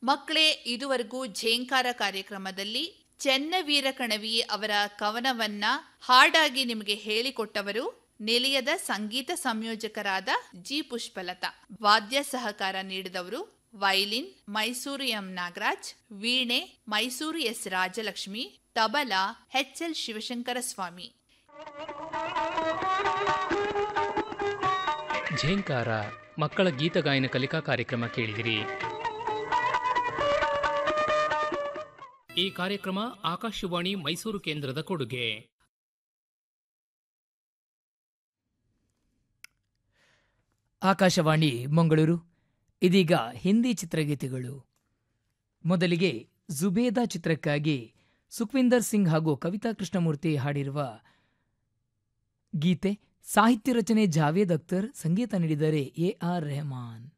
ಮಕ್ಕಳೇ ಇದುವರೆಗೂ ಝೇಂಕಾರ ಕಾರ್ಯಕ್ರಮದಲ್ಲಿ ಚೆನ್ನವೀರ ಕಣವಿ ಅವರ ಕವನವನ್ನ ಹಾಡಾಗಿ ನಿಮಗೆ ಹೇಳಿಕೊಟ್ಟವರು ನಿಲಯದ ಸಂಗೀತ ಸಂಯೋಜಕರಾದ ಜಿ ಪುಷ್ಪಲತಾ ವಾದ್ಯ ಸಹಕಾರ ನೀಡಿದವರು ವೈಲಿನ್ ಮೈಸೂರು ಎಂ ನಾಗರಾಜ್ ವೀಣೆ ಮೈಸೂರು ಎಸ್ ರಾಜಲಕ್ಷ್ಮಿ ತಬಲಾ ಎಚ್ ಎಲ್ ಶಿವಶಂಕರ ಸ್ವಾಮಿ ಝೇಂಕಾರ ಮಕ್ಕಳ ಗೀತಗಾಯನ ಕಲಿಕಾ ಕಾರ್ಯಕ್ರಮ ಕೇಳಿದಿರಿ ಈ ಕಾರ್ಯಕ್ರಮ ಆಕಾಶವಾಣಿ ಮೈಸೂರು ಕೇಂದ್ರದ ಕೊಡುಗೆ ಆಕಾಶವಾಣಿ ಮಂಗಳೂರು ಇದೀಗ ಹಿಂದಿ ಚಿತ್ರಗೀತೆಗಳು ಮೊದಲಿಗೆ ಜುಬೇದಾ ಚಿತ್ರಕ್ಕಾಗಿ ಸುಖ್ವಿಂದರ್ ಸಿಂಗ್ ಹಾಗೂ ಕವಿತಾ ಕೃಷ್ಣಮೂರ್ತಿ ಹಾಡಿರುವ ಗೀತೆ ಸಾಹಿತ್ಯ ರಚನೆ ಜಾವೇದ್ ಅಖ್ತರ್ ಸಂಗೀತ ನೀಡಿದರೆ ಎ ಆರ್ ರೆಹಮಾನ್